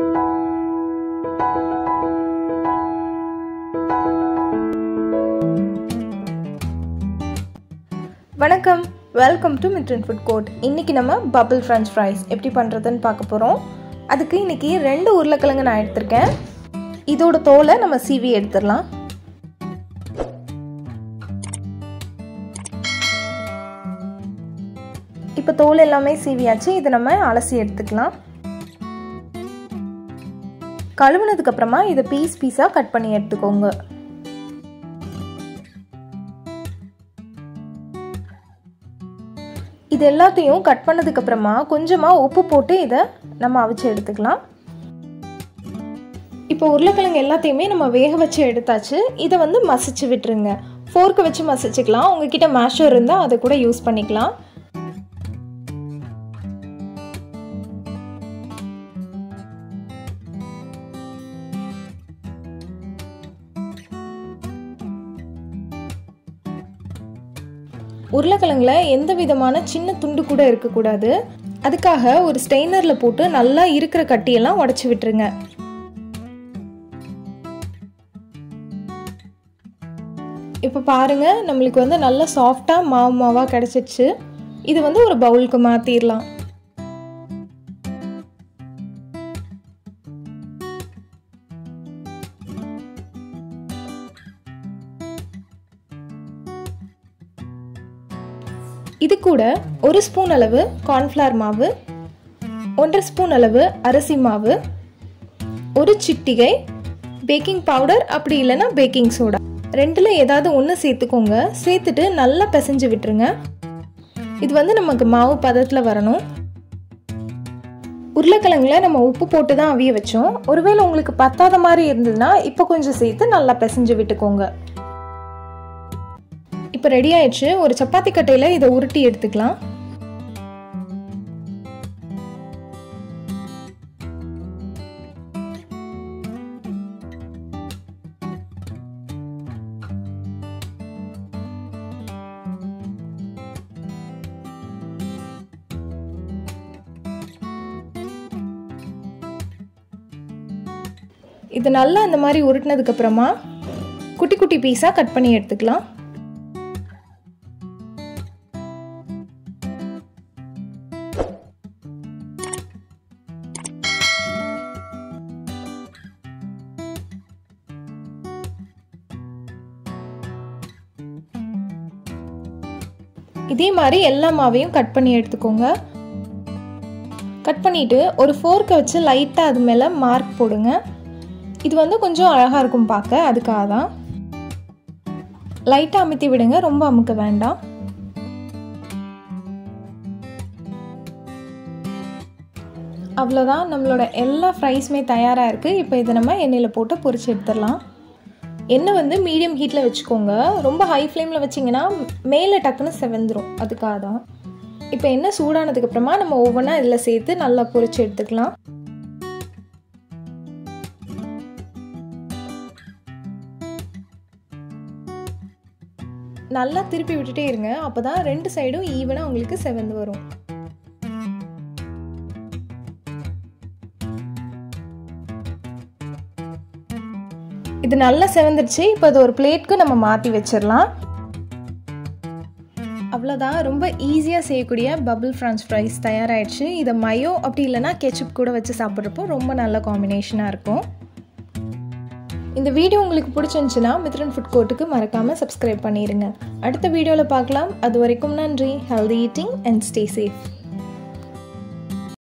வணக்கம் welcome to Mitran food court இன்றைக்கி நம்ம பபிள் ஃப்ரெஞ்ச் ஃப்ரைஸ் எப்படி பண்ணுறதுன்னு பார்க்க போகிறோம் அதுக்கு இன்றைக்கி ரெண்டு உருளைக்கிழங்கு நான் எடுத்திருக்கேன் இதோட தோலை நம்ம சீவி எடுத்துடலாம் இப்போ தோல் எல்லாமே சீவியாச்சு இதை நம்ம அலசி எடுத்துக்கலாம் கழுவுனதுக்கப்புறமா இதை பீஸ் பீஸாக கட் பண்ணி எடுத்துக்கோங்க இது எல்லாத்தையும் கட் பண்ணதுக்கப்புறமா கொஞ்சமாக உப்பு போட்டு இதை நம்ம அவிச்சு எடுத்துக்கலாம் இப்போ உருளைக்கிழங்கு எல்லாத்தையுமே நம்ம வேக வச்சு எடுத்தாச்சு இதை வந்து மசிச்சு விட்டுருங்க ஃபோர்க்கு வச்சு மசிச்சுக்கலாம் உங்ககிட்ட மேஷர் இருந்தால் அதை கூட யூஸ் பண்ணிக்கலாம் உருளைக்கிழங்குல எந்த விதமான சின்ன துண்டு கூட இருக்கக்கூடாது அதுக்காக ஒரு ஸ்டெய்னரில் போட்டு நல்லா இருக்கிற கட்டியெல்லாம் உடச்சி விட்டுருங்க இப்போ பாருங்க நம்மளுக்கு வந்து நல்லா சாஃப்டாக மாவு மாவாக கிடச்சிச்சு இது வந்து ஒரு பவுலுக்கு மாற்றிடலாம் இது கூட ஒரு ஸ்பூன் அளவு கார்ன்ஃப்ளவர் மாவு ஒன்றரை ஸ்பூன் அளவு அரிசி மாவு ஒரு சிட்டிகை பேக்கிங் பவுடர் அப்படி இல்லைன்னா பேக்கிங் சோடா ரெண்டில் ஏதாவது ஒன்று சேர்த்துக்கோங்க சேர்த்துட்டு நல்லா பிசைஞ்சு விட்டுருங்க இது வந்து நமக்கு மாவு பதத்தில் வரணும் உருளைக்கிழங்குல நம்ம உப்பு போட்டு தான் அவிய வச்சோம் ஒருவேளை உங்களுக்கு பத்தாத மாதிரி இருந்ததுன்னா இப்போ கொஞ்சம் சேர்த்து நல்லா பிசைஞ்சு விட்டுக்கோங்க இப்போ ரெடி ஆயிடுச்சு ஒரு சப்பாத்தி கட்டையில் இதை உருட்டி எடுத்துக்கலாம் இது நல்லா இந்த மாதிரி உருட்டினதுக்கப்புறமா குட்டி குட்டி பீஸாக கட் பண்ணி எடுத்துக்கலாம் இதே மாதிரி எல்லா மாவையும் கட் பண்ணி எடுத்துக்கோங்க கட் பண்ணிவிட்டு ஒரு ஃபோர்க்கை வச்சு லைட்டாக அது மேலே மார்க் போடுங்க இது வந்து கொஞ்சம் அழகாக இருக்கும் பார்க்க அதுக்காக தான் லைட்டாக அமுத்தி விடுங்க ரொம்ப அமுக்க வேண்டாம் அவ்வளோதான் நம்மளோட எல்லா ஃப்ரைஸுமே தயாராக இருக்குது இப்போ இதை நம்ம எண்ணெயில் போட்டு பொரிச்சு எடுத்துடலாம் எண்ணெய் வந்து மீடியம் ஹீட்டில் வச்சுக்கோங்க ரொம்ப ஹை ஃப்ளேமில் வச்சிங்கன்னா மேலே டக்குன்னு செவந்துடும் அதுக்காக தான் இப்போ எண்ணெய் சூடானதுக்கப்புறமா நம்ம ஒவ்வொன்றா இதில் சேர்த்து நல்லா பொரிச்சு எடுத்துக்கலாம் நல்லா திருப்பி விட்டுட்டே இருங்க அப்போ தான் ரெண்டு சைடும் ஈவனாக உங்களுக்கு செவந்து வரும் இது நல்லா செவந்துருச்சு இப்போ அது ஒரு பிளேட்க்கு நம்ம மாற்றி வச்சிடலாம் அவ்வளோதான் ரொம்ப ஈஸியாக செய்யக்கூடிய பபுள் ஃப்ரான்ஸ் ஃப்ரைஸ் தயாராகிடுச்சு இதை மயோ அப்படி இல்லைனா கெச்சப் கூட வச்சு சாப்பிட்றப்போ ரொம்ப நல்ல காம்பினேஷனாக இருக்கும் இந்த வீடியோ உங்களுக்கு பிடிச்சிருந்துச்சுன்னா மித்ரன் ஃபுட் கோர்ட்டுக்கு மறக்காமல் சப்ஸ்கிரைப் பண்ணிடுங்க அடுத்த வீடியோவில் பார்க்கலாம் அது வரைக்கும் நன்றி healthy eating and stay safe